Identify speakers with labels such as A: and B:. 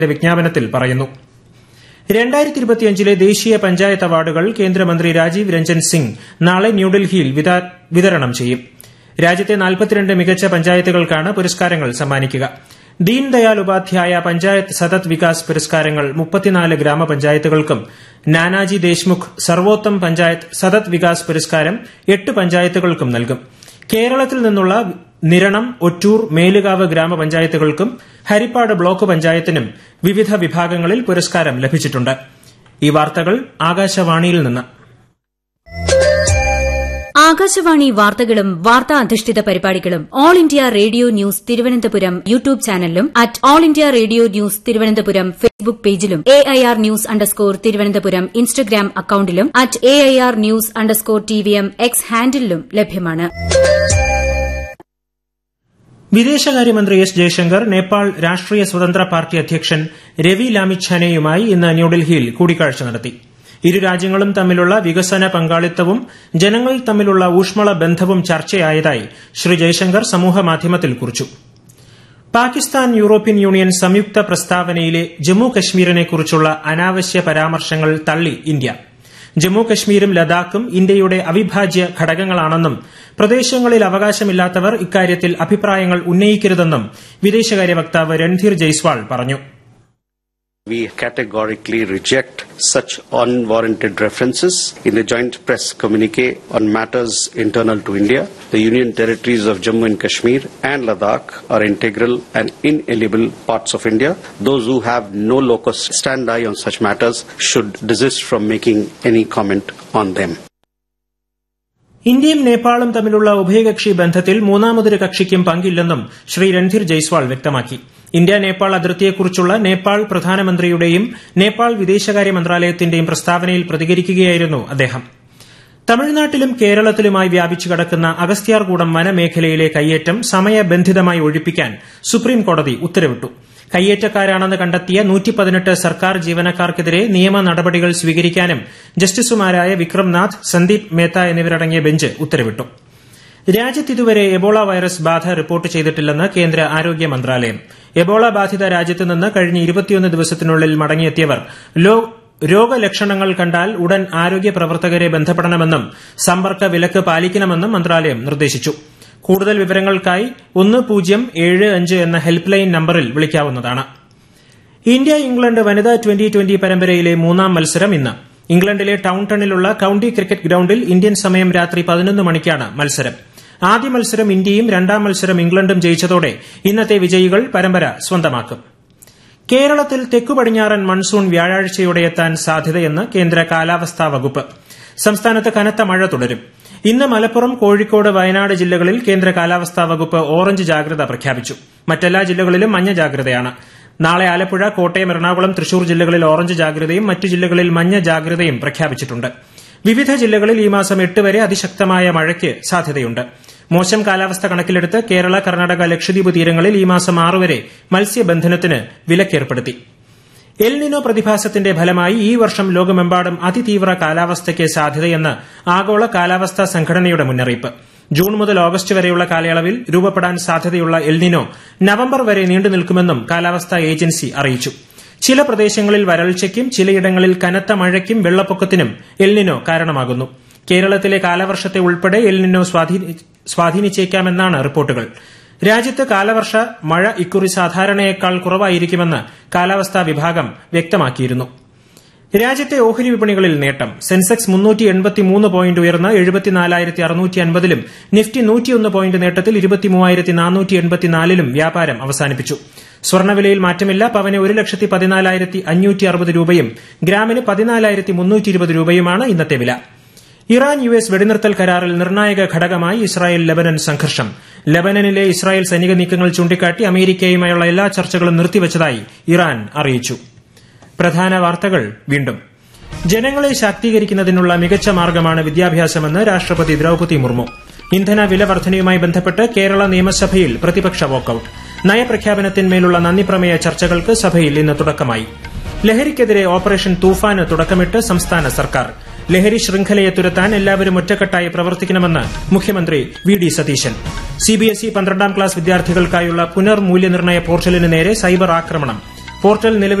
A: വിജ്ഞാപനത്തിൽ പറയുന്നു ലെ ദേശീയ പഞ്ചായത്ത് അവാർഡുകൾ കേന്ദ്രമന്ത്രി രാജീവ് രഞ്ജൻ സിംഗ് നാളെ ന്യൂഡൽഹിയിൽ വിതരണം ചെയ്യും രാജ്യത്തെ നാൽപ്പത്തിരണ്ട് മികച്ച പഞ്ചായത്തുകൾക്കാണ് പുരസ്കാരങ്ങൾ സമ്മാനിക്കുക ദീൻദയാൽ ഉപാധ്യായ പഞ്ചായത്ത് സതത് വികാസ് പുരസ്കാരങ്ങൾ മുപ്പത്തിനാല് ഗ്രാമപഞ്ചായത്തുകൾക്കും നാനാജി ദേശ്മുഖ് സർവോത്തം പഞ്ചായത്ത് സതത് വികാസ് പുരസ്കാരം എട്ട് പഞ്ചായത്തുകൾക്കും നൽകും കേരളത്തിൽ നിന്നുള്ള നിരണം ഒറ്റൂർ മേലുകാവ് ഗ്രാമപഞ്ചായത്തുകൾക്കും ഹരിപ്പാട് ബ്ലോക്ക് പഞ്ചായത്തിനും വിവിധ വിഭാഗങ്ങളിൽ പുരസ്കാരം ലഭിച്ചിട്ടുണ്ട് ഈ വാർത്തകൾ ആകാശവാണിയിൽ നിന്ന്
B: ആകാശവാണി വാർത്തകളും വാർത്താ അധിഷ്ഠിത പരിപാടികളും all India radio news Thiruvananthapuram YouTube ചാനലിലും at all India radio news Thiruvananthapuram Facebook പേജിലും A I R news underscore Thiruvananthapuram Instagram അക്കൌണ്ടിലും at A I R news underscore T V M X ഹാൻഡിലും ലഭ്യമാണ്
A: വിദേശകാര്യമന്ത്രി എസ് ജയശങ്കർ നേപ്പാൾ രാഷ്ട്രീയ സ്വതന്ത്ര പാർട്ടി അധ്യക്ഷൻ രവി ലാമിഛാനെയുമായി ഇന്ന് ന്യൂഡൽഹിയിൽ കൂടിക്കാഴ്ച നടത്തി ഇരു രാജ്യങ്ങളും തമ്മിലുള്ള വികസന പങ്കാളിത്തവും ജനങ്ങൾ തമ്മിലുള്ള ഊഷ്മള ബന്ധവും ചർച്ചയായതായി ശ്രീ ജയശങ്കർ സമൂഹമാധ്യമത്തിൽ കുറിച്ചു പാകിസ്ഥാൻ യൂറോപ്യൻ യൂണിയൻ സംയുക്ത പ്രസ്താവനയിലെ ജമ്മു കശ്മീരിനെക്കുറിച്ചുള്ള അനാവശ്യ പരാമർശങ്ങൾ തള്ളി ഇന്ത്യ ജമ്മു കശ്മീരും ലഡാക്കും ഇന്ത്യയുടെ അവിഭാജ്യ ഘടകങ്ങളാണെന്നും പ്രദേശങ്ങളിൽ അവകാശമില്ലാത്തവർ ഇക്കാര്യത്തിൽ അഭിപ്രായങ്ങൾ ഉന്നയിക്കരുതെന്നും വിദേശകാര്യ വക്താവ് രൺധീർ ജയ്സ്വാൾ പറഞ്ഞു
C: We categorically reject such unwarranted references in the joint press communique on matters internal to India. The Union territories of Jammu and Kashmir and Ladakh are integral and inalienable parts of India. Those who have no locus standi on such matters should desist from making any comment on them.
A: ഇന്ത്യയും നേപ്പാളും തമ്മിലുള്ള ഉഭയകക്ഷി ബന്ധത്തിൽ മൂന്നാമതൊരു കക്ഷിക്കും പങ്കില്ലെന്നും ശ്രീ രൺധീർ ജയ്സ്വാൾ വ്യക്തമാക്കി India Nepal അതിർത്തിയെക്കുറിച്ചുള്ള നേപ്പാൾ പ്രധാനമന്ത്രിയുടെയും നേപ്പാൾ വിദേശകാര്യ മന്ത്രാലയത്തിന്റെയും പ്രസ്താവനയിൽ പ്രതികരിക്കുകയായിരുന്നു അദ്ദേഹം തമിഴ്നാട്ടിലും കേരളത്തിലുമായി വ്യാപിച്ചു കിടക്കുന്ന അഗസ്ത്യാർകൂടം വനമേഖലയിലെ കയ്യേറ്റം സമയബന്ധിതമായി ഒഴിപ്പിക്കാൻ സുപ്രീംകോടതി ഉത്തരവിട്ടു കയ്യേറ്റക്കാരാണെന്ന് കണ്ടെത്തിയ നൂറ്റിപ്പതിനെട്ട് സർക്കാർ ജീവനക്കാർക്കെതിരെ നിയമ നടപടികൾ സ്വീകരിക്കാനും ജസ്റ്റിസുമാരായ വിക്രംനാഥ് സന്ദീപ് മേത്ത എന്നിവരടങ്ങിയ ബെഞ്ച് ഉത്തരവിട്ടു രാജ്യത്ത് ഇതുവരെ എബോള വൈറസ് ബാധ റിപ്പോർട്ട് ചെയ്തിട്ടില്ലെന്ന് കേന്ദ്ര ആരോഗ്യ മന്ത്രാലയം എബോള ബാധിത രാജ്യത്ത് നിന്ന് കഴിഞ്ഞ ഇരുപത്തിയൊന്ന് ദിവസത്തിനുള്ളിൽ മടങ്ങിയെത്തിയവർ രോഗലക്ഷണങ്ങൾ കണ്ടാൽ ഉടൻ ആരോഗ്യ പ്രവർത്തകരെ ബന്ധപ്പെടണമെന്നും സമ്പർക്ക വിലക്ക് പാലിക്കണമെന്നും മന്ത്രാലയം നിർദ്ദേശിച്ചു കൂടുതൽ വിവരങ്ങൾക്കായി ഒന്ന് പൂജ്യം ഏഴ് അഞ്ച് എന്ന ഹെൽപ്പ് ലൈൻ നമ്പറിൽ വിളിക്കാവുന്നതാണ് ഇന്ത്യ ഇംഗ്ലണ്ട് വനിതാ ട്വന്റി ട്വന്റി പരമ്പരയിലെ മൂന്നാം മത്സരം ഇന്ന് ഇംഗ്ലണ്ടിലെ ടൌൺടണിലുള്ള കൌണ്ടി ക്രിക്കറ്റ് ഗ്രൌണ്ടിൽ ഇന്ത്യൻ സമയം രാത്രി പതിനൊന്ന് മണിക്കാണ് മത്സരം ആദ്യ മത്സരം ഇന്ത്യയും രണ്ടാം മത്സരം ഇംഗ്ലണ്ടും ജയിച്ചതോടെ ഇന്നത്തെ വിജയികൾ പരമ്പര സ്വന്തമാക്കും കേരളത്തിൽ തെക്കു പടിഞ്ഞാറൻ മൺസൂൺ വ്യാഴാഴ്ചയോടെ എത്താൻ സാധ്യതയെന്ന് കേന്ദ്ര കാലാവസ്ഥാ വകുപ്പ് സംസ്ഥാനത്ത് കനത്ത മഴ തുടരും ഇന്ന് മലപ്പുറം കോഴിക്കോട് വയനാട് ജില്ലകളിൽ കേന്ദ്ര കാലാവസ്ഥാ വകുപ്പ് ഓറഞ്ച് ജാഗ്രത പ്രഖ്യാപിച്ചു മറ്റെല്ലാ ജില്ലകളിലും മഞ്ഞ ജാഗ്രതയാണ് നാളെ ആലപ്പുഴ കോട്ടയം എറണാകുളം തൃശൂർ ജില്ലകളിൽ ഓറഞ്ച് ജാഗ്രതയും മറ്റു ജില്ലകളിൽ മഞ്ഞ ജാഗ്രതയും പ്രഖ്യാപിച്ചിട്ടുണ്ട് വിവിധ ജില്ലകളിൽ ഈ മാസം എട്ട് വരെ അതിശക്തമായ മഴയ്ക്ക് സാധ്യതയുണ്ട് മോശം കാലാവസ്ഥ കണക്കിലെടുത്ത് കേരള കർണാടക ലക്ഷദ്വീപ് തീരങ്ങളിൽ ഈ മാസം ആറ് വരെ മത്സ്യബന്ധനത്തിന് വിലക്കേർപ്പെടുത്തി എൽനിനോ പ്രതിഭാസത്തിന്റെ ഫലമായി ഈ വർഷം ലോകമെമ്പാടും അതിതീവ്ര കാലാവസ്ഥയ്ക്ക് സാധ്യതയെന്ന് ആഗോള കാലാവസ്ഥാ സംഘടനയുടെ മുന്നറിയിപ്പ് ജൂൺ മുതൽ ഓഗസ്റ്റ് വരെയുള്ള കാലയളവിൽ രൂപപ്പെടാൻ സാധ്യതയുള്ള എൽനിനോ നവംബർ വരെ നീണ്ടുനിൽക്കുമെന്നും കാലാവസ്ഥാ ഏജൻസി അറിയിച്ചു ചില പ്രദേശങ്ങളിൽ വരൾച്ചയ്ക്കും ചിലയിടങ്ങളിൽ കനത്ത മഴയ്ക്കും വെള്ളപ്പൊക്കത്തിനും എൽനിനോ കാരണമാകുന്നു കേരളത്തിലെ കാലവർഷത്തെ ഉൾപ്പെടെ എൽനിനോ സ്വാധീനിച്ചേക്കാമെന്നാണ് റിപ്പോർട്ടുകൾ രാജ്യത്ത് കാലവർഷ മഴ ഇക്കുറി സാധാരണയേക്കാൾ കുറവായിരിക്കുമെന്ന് കാലാവസ്ഥാ വിഭാഗം വ്യക്തമാക്കിയിരുന്നു രാജ്യത്തെ ഓഹരി വിപണികളിൽ നേട്ടം സെൻസെക്സ് മുന്നൂറ്റി എൺപത്തിമൂന്ന് പോയിന്റ് ഉയർന്ന് എഴുപത്തിനാലായിരത്തി അറുന്നൂറ്റി അൻപതിലും നിഫ്റ്റി നൂറ്റിയൊന്ന് പോയിന്റ് നേട്ടത്തിൽ ഇരുപത്തിമൂവായിരത്തി നാനൂറ്റി എൺപത്തിനാലിലും വ്യാപാരം അവസാനിപ്പിച്ചു സ്വർണ്ണവിലയിൽ മാറ്റമില്ല പവന് ഒരു ലക്ഷത്തി പതിനാലായിരത്തി അഞ്ഞൂറ്റി അറുപത് രൂപയും ഗ്രാമിന് പതിനാലായിരത്തി മുന്നൂറ്റി ഇരുപത് രൂപയുമാണ് ഇന്നത്തെ വില ഇറാൻ യു എസ് വെടിനിർത്തൽ കരാറിൽ നിർണായക ഘടകമായി ഇസ്രായേൽ ലബനൻ സംഘർഷം ലബനനിലെ ഇസ്രായേൽ സൈനിക നീക്കങ്ങൾ ചൂണ്ടിക്കാട്ടി അമേരിക്കയുമായുള്ള എല്ലാ ചർച്ചകളും നിർത്തിവച്ചതായി ഇറാൻ അറിയിച്ചു പ്രധാന വാർത്തകൾ വീണ്ടും ജനങ്ങളെ ശാക്തീകരിക്കുന്നതിനുള്ള മികച്ച മാർഗമാണ് വിദ്യാഭ്യാസമെന്ന് രാഷ്ട്രപതി ദ്രൌപതി മുർമു ഇന്ധന വില വർധനയുമായി ബന്ധപ്പെട്ട് കേരള നിയമസഭയിൽ പ്രതിപക്ഷ വാക്കൌട്ട് നയപ്രഖ്യാപനത്തിന്മേലുള്ള നന്ദിപ്രമേയ ചർച്ചകൾക്ക് സഭയിൽ ഇന്ന് തുടക്കമായി ലഹരിക്കെതിരെ ഓപ്പറേഷൻ തൂഫാന് തുടക്കമിട്ട് സംസ്ഥാന സർക്കാർ ലഹരി ശൃംഖലയെ തുരത്താൻ എല്ലാവരും ഒറ്റക്കെട്ടായി പ്രവർത്തിക്കണമെന്ന് മുഖ്യമന്ത്രി വി ഡി സതീശൻ സിബിഎസ്ഇ പന്ത്രണ്ടാം ക്ലാസ് വിദ്യാർത്ഥികൾക്കായുള്ള പുനർമൂല്യനിർണ്ണയ പോർട്ടലിന് നേരെ സൈബർ ആക്രമണം പോർട്ടൽ നിലവിൽ